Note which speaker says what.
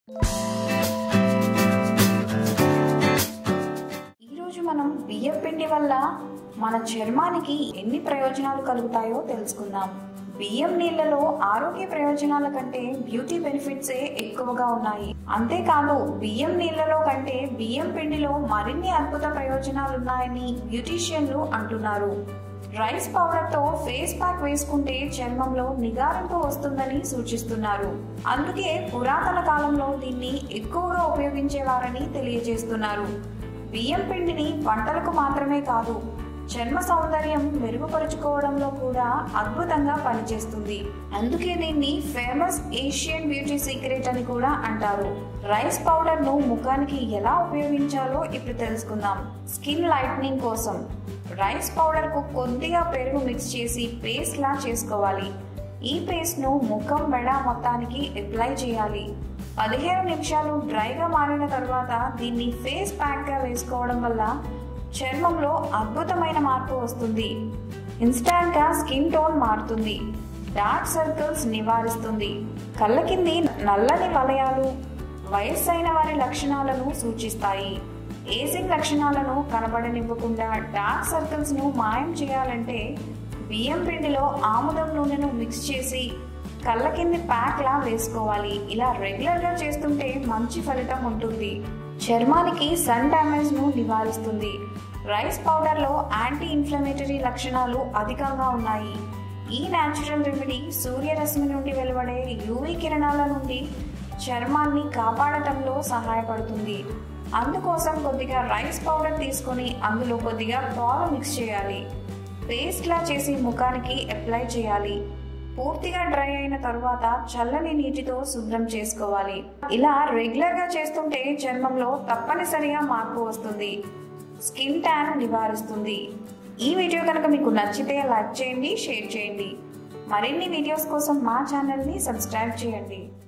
Speaker 1: ఈరోజు మనం బియ్యం పిండి వల్ల మన చర్మానికి ఎన్ని ప్రయోజనాలు కలుగుతాయో తెలుసుకుందాం బియ్యం నీళ్లలో ఆరోగ్య ప్రయోజనాల కంటే బ్యూటీ బెనిఫిట్సే ఎక్కువగా ఉన్నాయి అంతేకాదు బియ్యం నీళ్లలో కంటే బియ్యం పిండిలో మరిన్ని అద్భుత ప్రయోజనాలు ఉన్నాయని బ్యూటీషియన్లు అంటున్నారు రైస్ పౌడర్ తో ఫేస్ ప్యాక్ వేసుకుంటే చర్మంలో నిగారింపు వస్తుందని సూచిస్తున్నారు అందుకే పురాతన కాలంలో దీన్ని ఎక్కువగా ఉపయోగించేవారని తెలియజేస్తున్నారు బియ్యం పిండిని వంటలకు మాత్రమే కాదు చర్మ సౌందర్యం మెరుగుపరుచుకోవడంలో కూడా అద్భుతంగా పనిచేస్తుంది అందుకే దీన్ని ఫేమస్ ఏషియన్ బ్యూటీ సీక్రెట్ అని కూడా అంటారు రైస్ పౌడర్ ను ముఖానికి ఎలా ఉపయోగించాలో ఇప్పుడు తెలుసుకుందాం స్కిన్ లైట్నింగ్ కోసం రైస్ పౌడర్ కు కొద్దిగా పెరుగు మిక్స్ చేసి పేస్ట్ లా చేసుకోవాలి ఈ పేస్ట్ ను ముఖం మెడ మొత్తానికి అప్లై చేయాలి పదిహేను నిమిషాలు డ్రైగా మారిన తర్వాత దీన్ని ఫేస్ ప్యాక్ గా వేసుకోవడం వల్ల చర్మంలో అద్భుతమైన మార్పు వస్తుంది ఇన్స్టాంట్ గా స్కిన్ టోన్ మారుతుంది డార్క్ సర్కిల్స్ నివారిస్తుంది కళ్ళ కింది నల్లని వలయాలు వయస్సైన వారి లక్షణాలను సూచిస్తాయి ఏజింగ్ లక్షణాలను కనబడనివ్వకుండా డార్క్ సర్కిల్స్ ను మాయం చేయాలంటే బియ్యం పిండిలో ఆముదం నూనెను మిక్స్ చేసి కళ్ళ కింది ప్యాక్ లా వేసుకోవాలి ఇలా రెగ్యులర్ గా చేస్తుంటే మంచి ఫలితం ఉంటుంది చర్మానికి సన్ డ్యామేజ్ ను నివారిస్తుంది రైస్ పౌడర్ లో యాంటీ ఇన్ఫ్లమేటరీ లక్షణాలు అధికంగా ఉన్నాయి ఈ న్యాచురల్ రెమెడీ సూర్యరశ్మి నుండి వెలువడే యూవీ కిరణాల నుండి చర్మాన్ని కాపాడటంలో సహాయపడుతుంది అందుకోసం కొద్దిగా రైస్ పౌడర్ తీసుకొని అందులో కొద్దిగా పాలు మిక్స్ చేయాలి పేస్ట్ లా చేసి ముఖానికి అప్లై చేయాలి పూర్తిగా డ్రై అయిన తరువాత చల్లని నీటితో శుభ్రం చేసుకోవాలి ఇలా రెగ్యులర్ గా చేస్తుంటే చర్మంలో తప్పనిసరిగా మార్పు వస్తుంది స్కిన్ ట్యాన్ నివారిస్తుంది ఈ వీడియో కనుక మీకు నచ్చితే లైక్ చేయండి షేర్ చేయండి మరిన్ని వీడియోస్ కోసం మా ఛానల్ని సబ్స్క్రైబ్ చేయండి